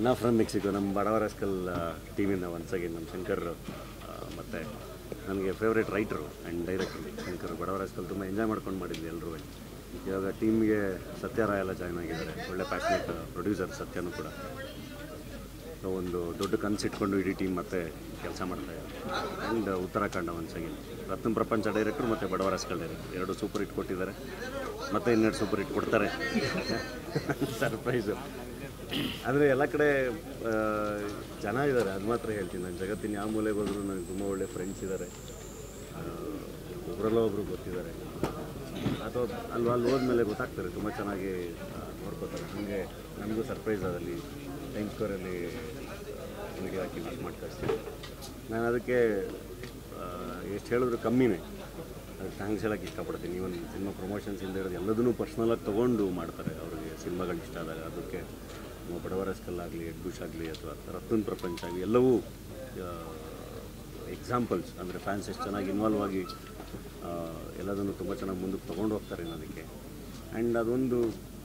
ಅಣ್ಣ from Mexico ನಮ್ಮ ಬಡವರಸ್ಕಲ್ ಟೀಮಿಂದ once again ನಮ್ಮ ಶಂಕರ್ ಆ, ಮತ್ತು ನನಗೆ favourite writer and director Shankar Badava Rascal ತುಂಬ ಎಂಜಾಯ್ ಮಾಡ್ಕೊಂಡು ಮಾಡಿದ್ವಿ ಎಲ್ಲರೂ ಇವಾಗ ಟೀಮ್ಗೆ ಸತ್ಯರಾಯ ಎಲ್ಲ ಜಾಯ್ನ್ ಆಗಿದ್ದಾರೆ ಒಳ್ಳೆ ಪ್ಯಾಷನೇಟ್ ಪ್ರೊಡ್ಯೂಸರ್ ಸತ್ಯನೂ ಕೂಡ ಸೊ ಒಂದು ದೊಡ್ಡ ಕನಸು ಇಟ್ಕೊಂಡು ಇಡೀ ಟೀಮ್ ಮತ್ತೆ ಕೆಲಸ ಮಾಡ್ತಾ ಇದ್ದಾರೆ and Uttarakaanda once again Ratnan Prapancha director ಮತ್ತು ಬಡವರಸ್ಕಲ್ ಡೈರೆಕ್ಟರ್ ಎರಡು ಸೂಪರ್ ಹಿಟ್ ಕೊಟ್ಟಿದ್ದಾರೆ ಮತ್ತೆ ಇನ್ನೆರಡು ಸೂಪರ್ ಹಿಟ್ ಕೊಡ್ತಾರೆ ಸರ್ಪ್ರೈಸು ಅಂದರೆ ಎಲ್ಲ ಕಡೆ ಆ, ಜನ ಇದ್ದಾರೆ ಅದು ಮಾತ್ರ ಹೇಳ್ತೀನಿ ನಾನು ಜಗತ್ತಿನ ಯಾವ ಮೂಲೆಗೆ ಹೋದ್ರು ನನಗೆ ತುಂಬ ಒಳ್ಳೆ ಫ್ರೆಂಡ್ಸ್ ಇದ್ದಾರೆ ಒಬ್ಬರಲ್ಲ ಒಬ್ಬರು ಗೊತ್ತಿದ್ದಾರೆ ಅಥವಾ ಅಲ್ಲಿ ಅಲ್ಲಿ ಹೋದ್ಮೇಲೆ ಗೊತ್ತಾಗ್ತಾರೆ ತುಂಬ ಚೆನ್ನಾಗಿ ಆ, ನೋಡ್ಕೋತಾರೆ ಹಾಗೆ ನನಗೂ ಸರ್ಪ್ರೈಸ್ ಅದಲ್ಲಿ ಟೈಮ್ ಸ್ಕ್ವೇರಲ್ಲಿ ವಿಡಿಯೋ ಹಾಕಿ ವಿಶ್ ಮಾಡಿ ಕಳಿಸ್ತೀನಿ ನಾನು ಅದಕ್ಕೆ ಎಷ್ಟು ಹೇಳಿದ್ರು ಕಮ್ಮಿನೇ ಅದಕ್ಕೆ ಥ್ಯಾಂಕ್ಸ್ ಹೇಳೋಕ್ಕೆ ಇಷ್ಟಪಡ್ತೀನಿ ಇವನ್ ಸಿನಿಮಾ ಪ್ರಮೋಷನ್ಸ್ ಇಂದ ಹಿಡಿದು ಎಲ್ಲದನ್ನೂ ಪರ್ಸ್ನಲಾಗಿ ತೊಗೊಂಡು ಮಾಡ್ತಾರೆ ಅವ್ರಿಗೆ ಸಿನಿಮಾಗಳು ಇಷ್ಟ ಆದಾಗ ಅದಕ್ಕೆ ನಮ್ಮ ಬಡವರಸ್ಕಲ್ಲಾಗಲಿ ಎಡ್ಬುಷ್ ಆಗಲಿ ಅಥವಾ ರತ್ನ ಪ್ರಪಂಚ ಆಗಲಿ ಎಲ್ಲವೂ ಎಕ್ಸಾಂಪಲ್ಸ್ ಅಂದರೆ ಫ್ಯಾನ್ಸ್ ಎಷ್ಟು ಚೆನ್ನಾಗಿ ಇನ್ವಾಲ್ವ್ ಆಗಿ ಆ, ಎಲ್ಲದನ್ನು ತುಂಬ ಚೆನ್ನಾಗಿ ಮುಂದಕ್ಕೆ ತೊಗೊಂಡು ಹೋಗ್ತಾರೆ ಅನ್ನೋದಕ್ಕೆ ಆ್ಯಂಡ್ ಅದೊಂದು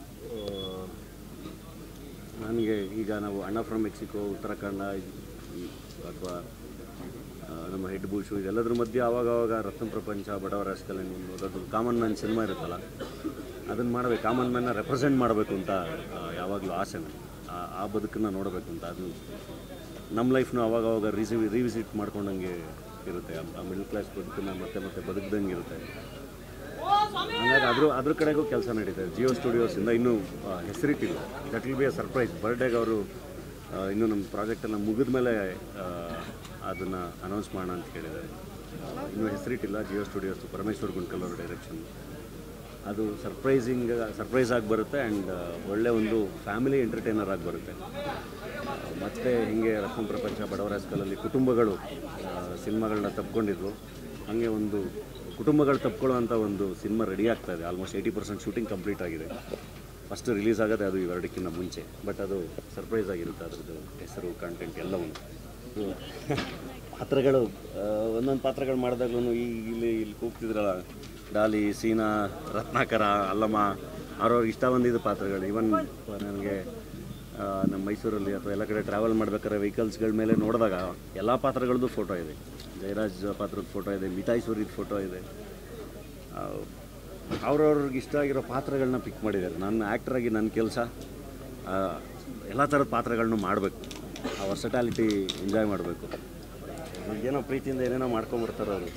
ನನಗೆ ಈಗ ನಾವು ಅಣ್ಣ ಫ್ರಮ್ ಮೆಕ್ಸಿಕೋ ಉತ್ತರಾಖಂಡ ಅಥವಾ ನಮ್ಮ ಹೆಡ್ ಬೂಶು ಇದೆಲ್ಲದ್ರ ಮಧ್ಯೆ ಆವಾಗ ಆವಾಗ ರತ್ನ ಪ್ರಪಂಚ ಬಡವರ ಅಷ್ಟಲ್ಲಿ ಅದೊಂದು ಕಾಮನ್ ಮ್ಯಾನ್ ಸಿನಿಮಾ ಇರುತ್ತಲ್ಲ ಅದನ್ನು ಮಾಡಬೇಕು ಕಾಮನ್ ಮ್ಯಾನ್ನ ರೆಪ್ರೆಸೆಂಟ್ ಮಾಡಬೇಕು ಅಂತ ಯಾವಾಗಲೂ ಆಸೆ ನನಗೆ. ಆ ಆ ಬದುಕನ್ನು ನೋಡಬೇಕು ಅಂತ ಅದು ನಮ್ಮ ಲೈಫ್ನು ಅವಾಗ ಅವಾಗ ರಿಸಿ ರಿವಿಸಿಟ್ ಮಾಡ್ಕೊಂಡಂಗೆ ಇರುತ್ತೆ ಆ ಮಿಡಲ್ ಕ್ಲಾಸ್ ಬದುಕನ್ನು ಮತ್ತೆ ಮತ್ತೆ ಬದುಕ್ದಂಗೆ ಇರುತ್ತೆ ಹಂಗಾಗಿ ಅದ್ರ ಅದ್ರ ಕಡೆಗೂ ಕೆಲಸ ನಡೀತಾ ಇದೆ ಜಿಯೋ ಸ್ಟುಡಿಯೋಸಿಂದ ಇನ್ನೂ ಆ, ಹೆಸರಿಟ್ಟಿಲ್ಲ that will be a surprise ಬರ್ಡೇಗೆ ಅವರು ಇನ್ನೂ ನಮ್ಮ ಪ್ರಾಜೆಕ್ಟೆಲ್ಲ ಮುಗಿದ ಮೇಲೆ ಅದನ್ನು ಅನೌನ್ಸ್ ಮಾಡೋಣ ಅಂತ ಕೇಳಿದ್ದಾರೆ ಆ, ಇನ್ನೂ ಹೆಸರಿಟ್ಟಿಲ್ಲ ಜಿಯೋ ಸ್ಟುಡಿಯೋಸ್ ಪರಮೇಶ್ವರ್ ಗುಂಡ್ಕಲ್ ಅವ್ರ ಡೈರೆಕ್ಷನ್ ಅದು ಸರ್ಪ್ರೈಸಿಂಗ್ ಸರ್ಪ್ರೈಸ್ ಆಗಿ ಬರುತ್ತೆ ಆ್ಯಂಡ್ ಒಳ್ಳೆ ಒಂದು ಫ್ಯಾಮಿಲಿ ಎಂಟರ್ಟೈನರ್ ಆಗಿ ಬರುತ್ತೆ ಆ, ಮತ್ತೆ ಹಿಂಗೆ ರತ್ನ ಪ್ರಪಂಚ ಬಡವರ ಸ್ಕಲಲ್ಲಿ ಕುಟುಂಬಗಳು ಸಿನಿಮಾಗಳನ್ನ ತಪ್ಕೊಂಡಿದ್ವು ಹಾಗೆ ಒಂದು ಕುಟುಂಬಗಳು ತಪ್ಕೊಳ್ಳೋವಂಥ ಒಂದು ಸಿನಿಮಾ ರೆಡಿ ಆಗ್ತಾ ಇದೆ almost eighty percent shooting complete ಆಗಿದೆ ಫಸ್ಟ್ ರಿಲೀಸ್ ಆಗೋದೆ ಅದು ಇವೆರಡಕ್ಕಿಂತ ಮುಂಚೆ ಬಟ್ ಅದು ಸರ್ಪ್ರೈಸ್ ಆಗಿರುತ್ತೆ ಅದ್ರದ್ದು ಹೆಸರು ಕಂಟೆಂಟ್ ಎಲ್ಲವೂ ಸೊ, ಪಾತ್ರಗಳು ಒಂದೊಂದು ಪಾತ್ರಗಳು ಮಾಡಿದಾಗ್ಲೂ ಈ ಇಲ್ಲಿ ಇಲ್ಲಿ ಕೂಗ್ತಿದ್ರಲ್ಲ ಡಾಲಿ ಸೀನಾ ರತ್ನಾಕರ ಅಲ್ಲಮ್ಮ ಅವ್ರವ್ರಿಗೆ ಇಷ್ಟ ಬಂದಿದ್ದ ಪಾತ್ರಗಳು ಈವನ್ ನನಗೆ ಆ, ನಮ್ಮ ಮೈಸೂರಲ್ಲಿ ಅಥವಾ ಎಲ್ಲ ಕಡೆ ಟ್ರಾವೆಲ್ ಮಾಡ್ಬೇಕಾದ್ರೆ ವೆಹಿಕಲ್ಸ್ಗಳ ಮೇಲೆ ನೋಡಿದಾಗ ಎಲ್ಲ ಪಾತ್ರಗಳದ್ದು ಫೋಟೋ ಇದೆ ಜಯರಾಜ್ ಪಾತ್ರದ ಫೋಟೋ ಇದೆ ಮಿತಾಯಿಸೂರಿದ ಫೋಟೋ ಇದೆ ಆ, ಅವ್ರವ್ರಿಗೆ ಇಷ್ಟ ಆಗಿರೋ ಪಾತ್ರಗಳನ್ನ ಪಿಕ್ ಮಾಡಿದ್ದಾರೆ ನನ್ನ ಆ್ಯಕ್ಟ್ರಾಗಿ ನನ್ನ ಕೆಲಸ ಎಲ್ಲ ಥರದ ಪಾತ್ರಗಳನ್ನೂ ಮಾಡಬೇಕು ಆ ವರ್ಸಟಾಲಿಟಿ ಎಂಜಾಯ್ ಮಾಡಬೇಕು ಏನೋ ಪ್ರೀತಿಯಿಂದ ಏನೇನೋ ಮಾಡ್ಕೊಂಬರ್ತಾರೆ ಅವರು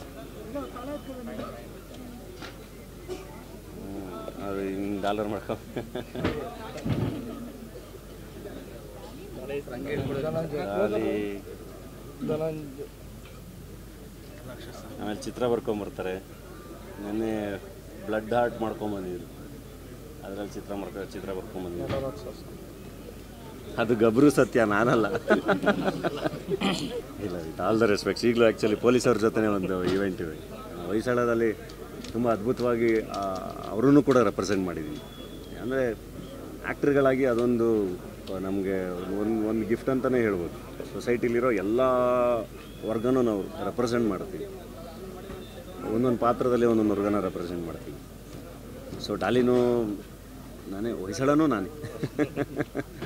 ಅದು ಹಿಂಗೆ ಡಾಲರ್ ಮಾಡ್ಕೊ ಅಲ್ಲಿ ಆಮೇಲೆ ಚಿತ್ರ ಬರ್ಕೊಂಬರ್ತಾರೆ ನೆನ್ನೆ ಬ್ಲಡ್ ಹಾರ್ಟ್ ಮಾಡ್ಕೊಂಬಂದಿದ್ರು ಅದರಲ್ಲಿ ಚಿತ್ರ ಮಾಡ್ಕೊ ಚಿತ್ರ ಬರ್ಕೊಂಬಂದಿದ್ರು ಅದು ಗಬ್ರು ಸತ್ಯ ನಾನಲ್ಲ ಇಲ್ಲ ವಿತ್ ಆಲ್ ದ ರೆಸ್ಪೆಕ್ಟ್ಸ್ ಈಗಲೂ ಆ್ಯಕ್ಚುಲಿ ಪೊಲೀಸವ್ರ ಜೊತೆನೇ ಒಂದು ಇವೆಂಟ್ ಇದೆ ಹೊಯ್ಸಳದಲ್ಲಿ ತುಂಬ ಅದ್ಭುತವಾಗಿ ಅವರನ್ನು ಕೂಡ ರೆಪ್ರೆಸೆಂಟ್ ಮಾಡಿದ್ದೀನಿ ಅಂದರೆ ಆ್ಯಕ್ಟ್ರ್ಗಳಾಗಿ ಅದೊಂದು ನಮಗೆ ಒಂದು ಒಂದು ಗಿಫ್ಟ್ ಅಂತಲೇ ಹೇಳ್ಬೋದು ಸೊಸೈಟಿಲಿರೋ ಎಲ್ಲ ವರ್ಗನೂ ನಾವು ರೆಪ್ರೆಸೆಂಟ್ ಮಾಡ್ತೀವಿ ಒಂದೊಂದು ಪಾತ್ರದಲ್ಲಿ ಒಂದೊಂದು ವರ್ಗನ ರೆಪ್ರೆಸೆಂಟ್ ಮಾಡ್ತೀವಿ ಸೊ ಡಾಲಿನೂ ನಾನೇ ಹೊಯ್ಸಳನೂ ನಾನೇ